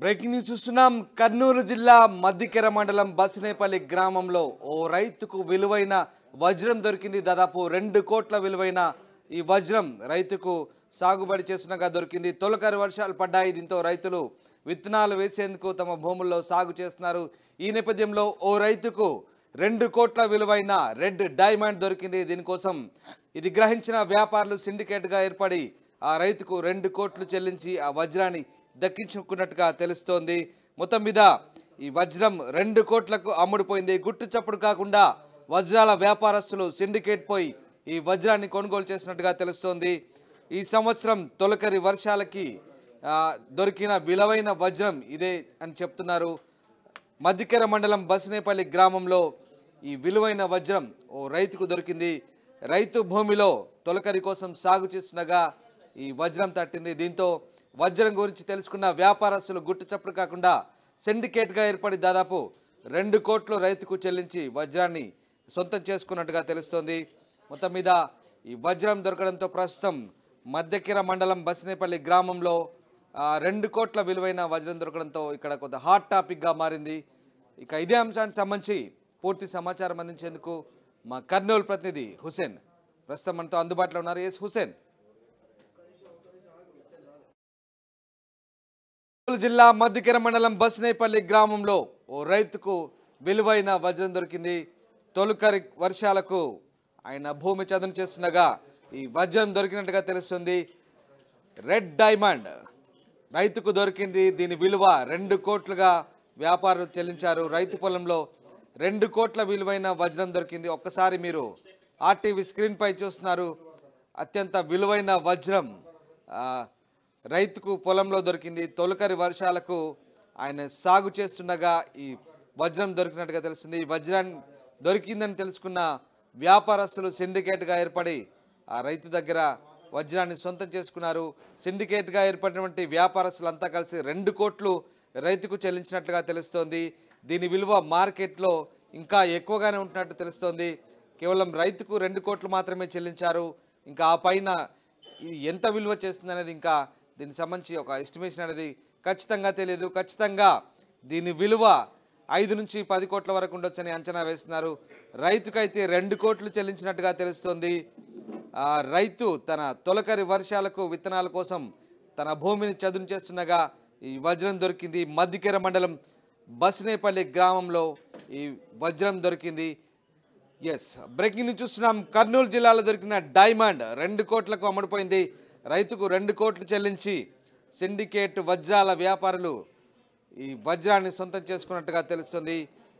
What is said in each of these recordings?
Breaking news చూస్తున్నాం కర్నూలు జిల్లా మద్దికెర మండలం బసినేపల్లి గ్రామంలో ఓ రైతుకు విలువైన వజ్రం దొరికింది దాదాపు రెండు కోట్ల విలువైన ఈ వజ్రం రైతుకు సాగుబడి చేస్తుండగా దొరికింది తొలకరి వర్షాలు పడ్డాయి దీంతో రైతులు విత్తనాలు వేసేందుకు తమ భూముల్లో సాగు చేస్తున్నారు ఈ నేపథ్యంలో ఓ రైతుకు రెండు కోట్ల విలువైన రెడ్ డైమండ్ దొరికింది దీనికోసం ఇది గ్రహించిన వ్యాపారులు సిండికేట్గా ఏర్పడి ఆ రైతుకు రెండు కోట్లు చెల్లించి ఆ వజ్రాన్ని దక్కించుకున్నట్టుగా తెలుస్తోంది మొత్తం మీద ఈ వజ్రం రెండు కోట్లకు అమ్ముడుపోయింది గుట్టు చప్పుడు కాకుండా వజ్రాల వ్యాపారస్తులు సిండికేట్ పోయి ఈ వజ్రాన్ని కొనుగోలు చేసినట్టుగా తెలుస్తోంది ఈ సంవత్సరం తొలకరి వర్షాలకి ఆ, దొరికిన విలువైన వజ్రం ఇదే అని చెప్తున్నారు మధ్యకెర మండలం బసినేపల్లి గ్రామంలో ఈ విలువైన వజ్రం ఓ రైతుకు దొరికింది రైతు భూమిలో తొలకరి కోసం సాగు చేస్తుండగా ఈ వజ్రం తట్టింది దీంతో వజ్రం గురించి తెలుసుకున్న వ్యాపారస్తులు గుట్టు చప్పుడు కాకుండా సిండికేట్గా ఏర్పడి దాదాపు రెండు కోట్లు రైతుకు చెల్లించి వజ్రాన్ని సొంతం చేసుకున్నట్టుగా తెలుస్తోంది మొత్తం మీద ఈ వజ్రం దొరకడంతో ప్రస్తుతం మధ్యకిర మండలం బసినేపల్లి గ్రామంలో ఆ, రెండు కోట్ల విలువైన వజ్రం దొరకడంతో ఇక్కడ కొంత హాట్ టాపిక్గా మారింది ఇక ఇదే అంశానికి సంబంధించి పూర్తి సమాచారం అందించేందుకు మా కర్నూలు ప్రతినిధి హుసేన్ ప్రస్తుతం మనతో అందుబాటులో ఉన్నారు ఎస్ హుసేన్ కర్నూలు జిల్లా మధ్యకెర మండలం బస్నేపల్లి గ్రామంలో ఓ రైతుకు విలువైన వజ్రం దొరికింది తొలుకరి వర్షాలకు ఆయన భూమి చదును చేస్తుండగా ఈ వజ్రం దొరికినట్టుగా తెలుస్తుంది రెడ్ డైమండ్ రైతుకు దొరికింది దీని విలువ రెండు కోట్లుగా వ్యాపారులు చెల్లించారు రైతు పొలంలో రెండు కోట్ల విలువైన వజ్రం దొరికింది ఒక్కసారి మీరు ఆర్టీవీ స్క్రీన్పై చూస్తున్నారు అత్యంత విలువైన వజ్రం ఆ, రైతుకు పొలంలో దొరికింది తొలకరి వర్షాలకు ఆయన సాగు చేస్తుండగా ఈ వజ్రం దొరికినట్టుగా తెలుస్తుంది ఈ వజ్రాన్ని దొరికిందని తెలుసుకున్న వ్యాపారస్తులు సిండికేట్గా ఏర్పడి ఆ రైతు దగ్గర వజ్రాన్ని సొంతం చేసుకున్నారు సిండికేట్గా ఏర్పడినటువంటి వ్యాపారస్తులంతా కలిసి రెండు కోట్లు రైతుకు చెల్లించినట్లుగా తెలుస్తోంది దీని విలువ మార్కెట్లో ఇంకా ఎక్కువగానే ఉంటున్నట్టు తెలుస్తోంది కేవలం రైతుకు రెండు కోట్లు మాత్రమే చెల్లించారు ఇంకా ఆ పైన ఇది ఎంత విలువ చేస్తుంది అనేది ఇంకా దీనికి సంబంధించి ఒక ఎస్టిమేషన్ అనేది ఖచ్చితంగా తెలియదు ఖచ్చితంగా దీని విలువ ఐదు నుంచి పది కోట్ల వరకు ఉండొచ్చని అంచనా వేస్తున్నారు రైతుకైతే రెండు కోట్లు చెల్లించినట్టుగా తెలుస్తోంది ఆ రైతు తన తొలకరి వర్షాలకు విత్తనాల కోసం తన భూమిని చదును చేస్తుండగా ఈ వజ్రం దొరికింది మద్దికెర మండలం బసినేపల్లి గ్రామంలో ఈ వజ్రం దొరికింది ఎస్ బ్రేకింగ్ న్యూస్ చూస్తున్నాం కర్నూలు జిల్లాలో దొరికిన డైమండ్ రెండు కోట్లకు అమ్ముడుపోయింది రైతుకు రెండు కోట్లు చెల్లించి సిండికేట్ వజ్రాల వ్యాపారులు ఈ వజ్రాన్ని సొంతం చేసుకున్నట్టుగా తెలుస్తుంది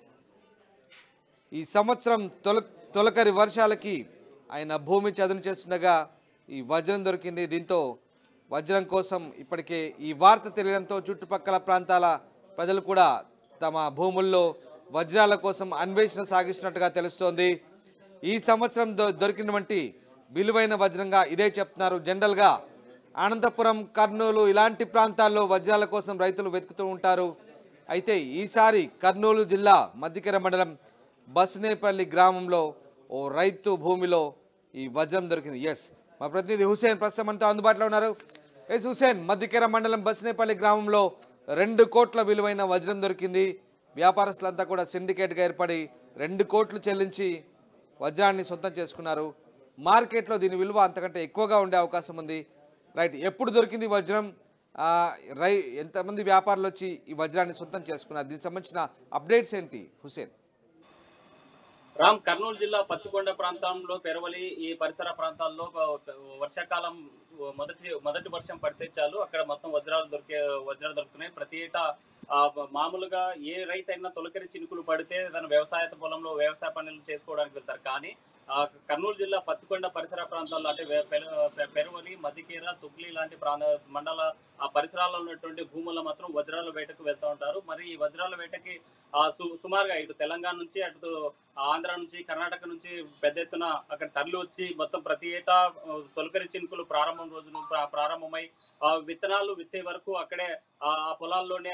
ఈ సంవత్సరం తొల తొలకరి వర్షాలకి ఆయన భూమి చదును చేస్తుండగా ఈ వజ్రం దొరికింది దీంతో వజ్రం కోసం ఇప్పటికే ఈ వార్త తెలియడంతో చుట్టుపక్కల ప్రాంతాల ప్రజలు కూడా తమ భూముల్లో వజ్రాల కోసం అన్వేషణ సాగిస్తున్నట్టుగా తెలుస్తోంది ఈ సంవత్సరం దొ- దొరికినటువంటి విలువైన వజ్రంగా ఇదే చెప్తున్నారు జనరల్గా అనంతపురం కర్నూలు ఇలాంటి ప్రాంతాల్లో వజ్రాల కోసం రైతులు వెతుకుతూ ఉంటారు అయితే ఈసారి కర్నూలు జిల్లా మధ్యకెర మండలం బస్నేపల్లి గ్రామంలో ఓ రైతు భూమిలో ఈ వజ్రం దొరికింది ఎస్ మా ప్రతినిధి హుసేన్ ప్రస్తుతం మనతో అందుబాటులో ఉన్నారు ఎస్ హుసేన్ మధ్యకెర మండలం బస్నేపల్లి గ్రామంలో రెండు కోట్ల విలువైన వజ్రం దొరికింది వ్యాపారస్తులంతా కూడా సిండికేట్గా ఏర్పడి రెండు కోట్లు చెల్లించి వజ్రాన్ని సొంతం చేసుకున్నారు మార్కెట్లో దీని విలువ అంతకంటే ఎక్కువగా ఉండే అవకాశం ఉంది రైట్ ఎప్పుడు దొరికింది ఈ వజ్రం ఆ, రై ఎంతమంది వ్యాపారులు వచ్చి ఈ వజ్రాన్ని సొంతం చేసుకున్నారు దీనికి సంబంధించిన అప్డేట్స్ ఏంటి హుసేన్ రామ్ కర్నూలు జిల్లా పత్తికొండ ప్రాంతంలో పెరవలి ఈ పరిసర ప్రాంతాల్లో ఒక వర్షాకాలం మొదటి మొదటి వర్షం పడితే చాలు అక్కడ మొత్తం వజ్రాలు దొరికే వజ్రాలు దొరుకుతున్నాయి ప్రతి ఏటా ఆ, మామూలుగా ఏ రైతు అయినా తొలకరి చినుకులు పడితే తన వ్యవసాయ పొలంలో వ్యవసాయ పనులు చేసుకోవడానికి వెళ్తారు కానీ ఆ, కర్నూలు జిల్లా పత్తికొండ పరిసర ప్రాంతాల్లో అంటే వే- పెర- పె- పెరవలి మధ్యకీర తుగ్లి లాంటి ప్రాంత మండల ఆ పరిసరాల్లో ఉన్నటువంటి భూముల్లో మాత్రం వజ్రాల వేటకు వెళ్తూ ఉంటారు మరి ఈ వజ్రాల వేటకి ఆ, సు- సుమారుగా ఇటు తెలంగాణ నుంచి అటు ఆంధ్ర నుంచి కర్ణాటక నుంచి పెద్ద ఎత్తున అక్కడ తరలి వచ్చి మొత్తం ప్రతి ఏటా ఆ, తొలకరి చినుకులు ప్రారంభం రోజున ప్రా- ప్రారంభమై ఆ విత్తనాలు విత్తే వరకు అక్కడే ఆ ఆ పొలాల్లోనే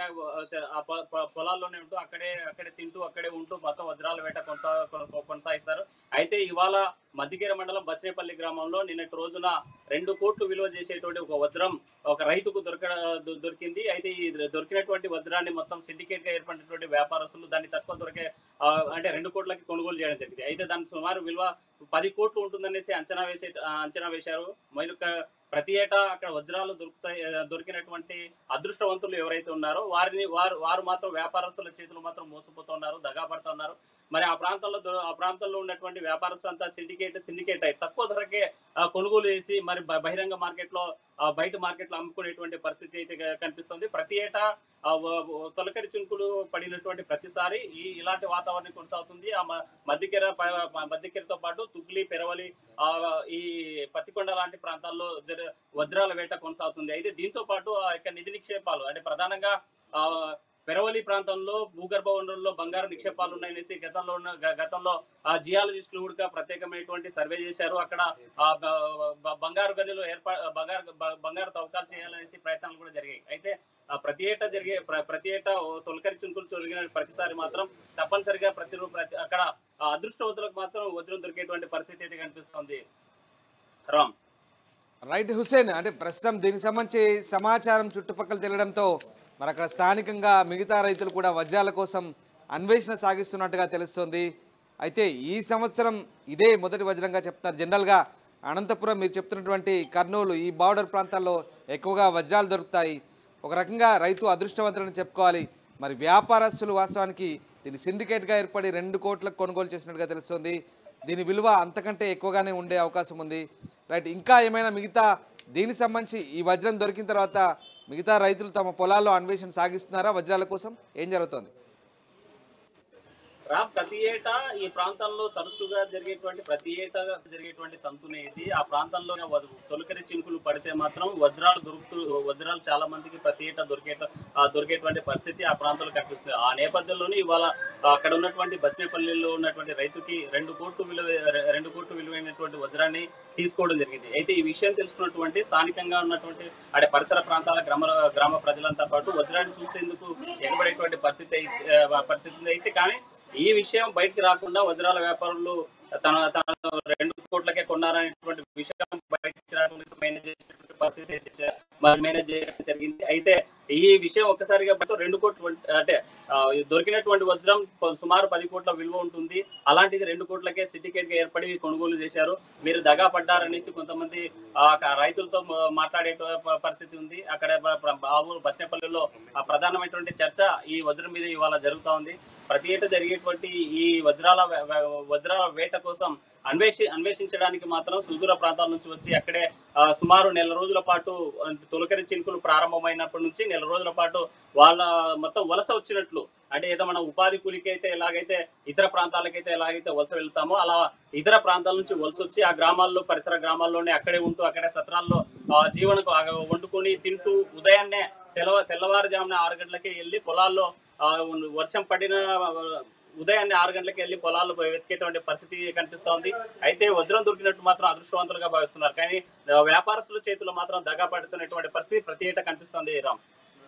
ఆ పొ- పొ- పొలాల్లోనే ఉంటూ అక్కడే అక్కడే తింటూ అక్కడే ఉంటూ మొత్తం వజ్రాల వేట కొనసా కొన- కొనసాగిస్తారు అయితే ఇవాళ మధ్యగిరి మండలం బస్రేపల్లి గ్రామంలో నిన్నటి రోజున రెండు కోట్లు విలువ చేసేటువంటి ఒక వజ్రం ఒక రైతుకు దొరక దొ- దొరికింది అయితే ఈ దొరికినటువంటి వజ్రాన్ని మొత్తం సిండికేట్ గా ఏర్పడినటువంటి వ్యాపారస్తులు దాన్ని తక్కువ దొరికే ఆ, అంటే రెండు కోట్లకి కొనుగోలు చేయడం జరిగింది అయితే దాని సుమారు విలువ పది కోట్లు ఉంటుందనేసి అంచనా వేసే ఆ, అంచనా వేశారు మరొక ప్రతి ఏటా అక్కడ వజ్రాలు దొరుకుతాయి ఆ, దొరికినటువంటి అదృష్టవంతులు ఎవరైతే ఉన్నారో వారిని వారు వారు మాత్రం వ్యాపారస్తుల చేతులు మాత్రం మోసపోతున్నారు దగా పడుతున్నారు మరి ఆ ప్రాంతంలో దొ- ఆ ప్రాంతంలో ఉన్నటువంటి వ్యాపారస్తులు అంతా సిండికేట్ సిండికేట్ అయి తక్కువ ధరకే ఆ, కొనుగోలు చేసి మరి బ- బహిరంగ మార్కెట్ లో ఆ, బయట మార్కెట్ లో అమ్ముకునేటువంటి పరిస్థితి అయితే క- కనిపిస్తుంది ప్రతి ఏటా ఆ, వ- వ- తొలకరి చుంకులు పడినటువంటి ప్రతిసారి ఈ ఇలాంటి వాతావరణం కొనసాగుతుంది ఆ మ- మధ్యకెర ప- మ- మధ్యకెరతో పాటు తుగ్లి పెరవలి ఆ ఈ పత్తికొండ లాంటి ప్రాంతాల్లో జర- వజ్రాల వేట కొనసాగుతుంది అయితే దీంతో పాటు ఆ యొక్క నిధి నిక్షేపాలు అంటే ప్రధానంగా ఆ పెరవలి ప్రాంతంలో భూగర్భ వనరుల్లో బంగారు నిక్షేపాలు ఉన్నాయనేసి గతంలో ఉన్న గ- గతంలో ఆ జియాలజిస్టులు కూడా ప్రత్యేకమైనటువంటి సర్వే చేశారు అక్కడ ఆ బ- బ- బంగారు గనులు ఏర్పా బంగారు బ- బంగారు తవ్వకాలు చేయాలనేసి ప్రయత్నాలు కూడా జరిగాయి అయితే ఆ ప్రతి ఏటా జరిగే ప్ర- ప్రతి ఏటా ఓ తొలకరి చుంకులు జరిగిన ప్రతిసారి మాత్రం తప్పనిసరిగా ప్రతి రూ- ప్రతి అక్కడ ఆ అదృష్టవంతులకు మాత్రం వజ్రం దొరికేటువంటి పరిస్థితి అయితే కనిపిస్తుంది రామ్ రైట్ హుసేన్ అంటే ప్రస్తుతం దీనికి సంబంధించి సమాచారం చుట్టుపక్కల తెలియడంతో మరి అక్కడ స్థానికంగా మిగతా రైతులు కూడా వజ్రాల కోసం అన్వేషణ సాగిస్తున్నట్టుగా తెలుస్తోంది అయితే ఈ సంవత్సరం ఇదే మొదటి వజ్రంగా చెప్తున్నారు జనరల్గా అనంతపురం మీరు చెప్తున్నటువంటి కర్నూలు ఈ బార్డర్ ప్రాంతాల్లో ఎక్కువగా వజ్రాలు దొరుకుతాయి ఒక రకంగా రైతు అదృష్టవంతులని చెప్పుకోవాలి మరి వ్యాపారస్తులు వాస్తవానికి దీన్ని సిండికేట్గా ఏర్పడి రెండు కోట్లకు కొనుగోలు చేసినట్టుగా తెలుస్తోంది దీని విలువ అంతకంటే ఎక్కువగానే ఉండే అవకాశం ఉంది రైట్ ఇంకా ఏమైనా మిగతా దీనికి సంబంధించి ఈ వజ్రం దొరికిన తర్వాత మిగతా రైతులు తమ పొలాల్లో అన్వేషణ సాగిస్తున్నారా వజ్రాల కోసం ఏం జరుగుతోంది రామ్ ప్రతి ఏటా ఈ ప్రాంతంలో తరచుగా జరిగేటువంటి ప్రతి ఏటా జరిగేటువంటి తంతునే ఇది ఆ ప్రాంతంలో వ- తొలకరి చినుకులు పడితే మాత్రం వజ్రాలు దొరుకుతూ వజ్రాలు చాలా మందికి ప్రతి ఏటా దొరికే ఆ దొరికేటువంటి పరిస్థితి ఆ ప్రాంతంలో కనిపిస్తుంది ఆ నేపథ్యంలోనే ఇవాళ ఆ, అక్కడ ఉన్నటువంటి బస్నేపల్లిలో ఉన్నటువంటి రైతుకి రెండు కోట్లు విలువ రె- రెండు కోట్లు విలువైనటువంటి వజ్రాన్ని తీసుకోవడం జరిగింది అయితే ఈ విషయం తెలుసుకున్నటువంటి స్థానికంగా ఉన్నటువంటి అడే పరిసర ప్రాంతాల గ్రామ గ్రామ ప్రజలంతా పాటు వజ్రాన్ని చూసేందుకు ఎగబడేటువంటి పరిస్థితి అయితే- ఆ, పరిస్థితి ఉంది. అయితే కానీ ఈ విషయం బయటికి రాకుండా వజ్రాల వ్యాపారులు తన తన రెండు కోట్లకే కొన్నారనేటువంటి విషయం బయటికి రాకుండా మేనేజ్ చేసినటువంటి పరిస్థితి అయితే చ- మరి మేనేజ్ చేయడం జరిగింది అయితే ఈ విషయం ఒక్కసారిగా బయట రెండు కోట్లు వంటి- అంటే ఆ, ఈ దొరికినటువంటి వజ్రం కొ- సుమారు పది కోట్ల విలువ ఉంటుంది అలాంటిది రెండు కోట్లకే సిండికేట్ గా ఏర్పడి కొనుగోలు చేశారు మీరు దగా పడ్డారనేసి కొంతమంది ఆ, క- రైతులతో మ- మాట్లాడే ప- పరిస్థితి ఉంది అక్కడ బ- ప్ర- ఆ ఊరు బస్నేపల్లిలో ఆ ప్రధానమైనటువంటి చర్చ ఈ వజ్రం మీద ఇవాళ జరుగుతా ఉంది ప్రతి ఏటా జరిగేటువంటి ఈ వజ్రాల వే- వే- వజ్రాల వేట కోసం అన్వేషి అన్వేషించడానికి మాత్రం సుదూర ప్రాంతాల నుంచి వచ్చి అక్కడే ఆ, సుమారు నెల రోజుల పాటు ఆ, తొలకరి చినుకులు ప్రారంభమైనప్పటి నుంచి నెల రోజుల పాటు వాళ్ళ మొత్తం వలస వచ్చినట్లు అంటే ఏదో మనం ఉపాధి కూలికి అయితే ఎలాగైతే ఇతర ప్రాంతాలకైతే ఎలాగైతే వలస వెళ్తామో అలా ఇతర ప్రాంతాల నుంచి వలస వచ్చి ఆ గ్రామాల్లో పరిసర గ్రామాల్లోనే అక్కడే ఉంటూ అక్కడే సత్రాల్లో ఆ, జీవనకు ఆ, వండుకొని తింటూ ఉదయాన్నే తెల్లవ తెల్లవారుజామున ఆరు గంటలకే వెళ్ళి పొలాల్లో ఆ, వర్షం పడిన ఉదయాన్నే ఆరు గంటలకి వెళ్ళి పొలాలు వెతికేటువంటి పరిస్థితి కనిపిస్తోంది అయితే వజ్రం దొరికినట్టు మాత్రం అదృష్టవంతులుగా భావిస్తున్నారు కానీ ఆ, వ్యాపారస్తుల చేతిలో మాత్రం దగా పడుతున్నటువంటి పరిస్థితి ప్రతి ఏటా కనిపిస్తోంది Ram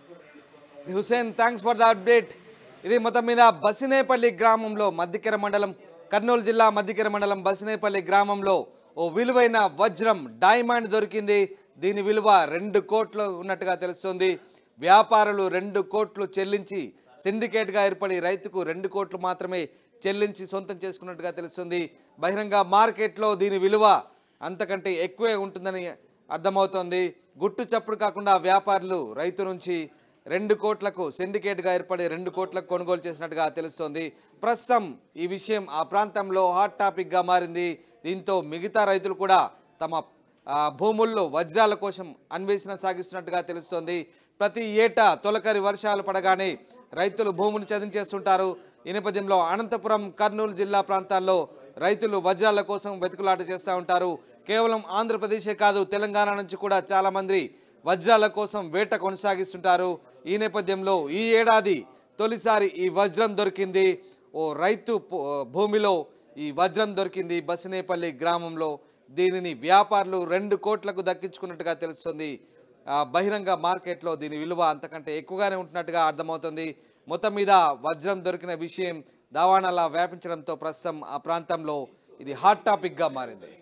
Hussain thanks for the update ఇది మొత్తం మీద బసినేపల్లి గ్రామంలో మధ్యకెర మండలం కర్నూలు జిల్లా మధ్యకెర మండలం బసినేపల్లి గ్రామంలో ఓ విలువైన వజ్రం డైమండ్ దొరికింది దీని విలువ రెండు కోట్లు ఉన్నట్టుగా తెలుస్తుంది వ్యాపారులు రెండు కోట్లు చెల్లించి సిండికేట్గా ఏర్పడి రైతుకు రెండు కోట్లు మాత్రమే చెల్లించి సొంతం చేసుకున్నట్టుగా తెలుస్తుంది బహిరంగ మార్కెట్లో దీని విలువ అంతకంటే ఎక్కువే ఉంటుందని అర్థమవుతోంది గుట్టు చప్పుడు కాకుండా వ్యాపారులు రైతు నుంచి రెండు కోట్లకు సిండికేట్గా ఏర్పడి రెండు కోట్లకు కొనుగోలు చేసినట్టుగా తెలుస్తోంది ప్రస్తుతం ఈ విషయం ఆ ప్రాంతంలో హాట్ టాపిక్గా మారింది దీంతో మిగతా రైతులు కూడా తమ ఆ, భూముల్లో వజ్రాల కోసం అన్వేషణ సాగిస్తున్నట్టుగా తెలుస్తోంది ప్రతి ఏటా తొలకరి వర్షాలు పడగానే రైతులు భూములు చదించేస్తుంటారు ఈ నేపథ్యంలో అనంతపురం కర్నూలు జిల్లా ప్రాంతాల్లో రైతులు వజ్రాల కోసం వెతుకులాట చేస్తూ ఉంటారు కేవలం ఆంధ్రప్రదేశే కాదు తెలంగాణ నుంచి కూడా చాలామంది వజ్రాల కోసం వేట కొనసాగిస్తుంటారు ఈ నేపథ్యంలో ఈ ఏడాది తొలిసారి ఈ వజ్రం దొరికింది ఓ రైతు పో- భూమిలో ఈ వజ్రం దొరికింది బసినేపల్లి గ్రామంలో దీనిని వ్యాపారులు రెండు కోట్లకు దక్కించుకున్నట్టుగా తెలుస్తుంది ఆ, బహిరంగ మార్కెట్లో దీని విలువ అంతకంటే ఎక్కువగానే ఉంటున్నట్టుగా అర్థమవుతుంది మొత్తం మీద వజ్రం దొరికిన విషయం దావాణాలా వ్యాపించడంతో ప్రస్తుతం ఆ ప్రాంతంలో ఇది హాట్ టాపిక్గా మారింది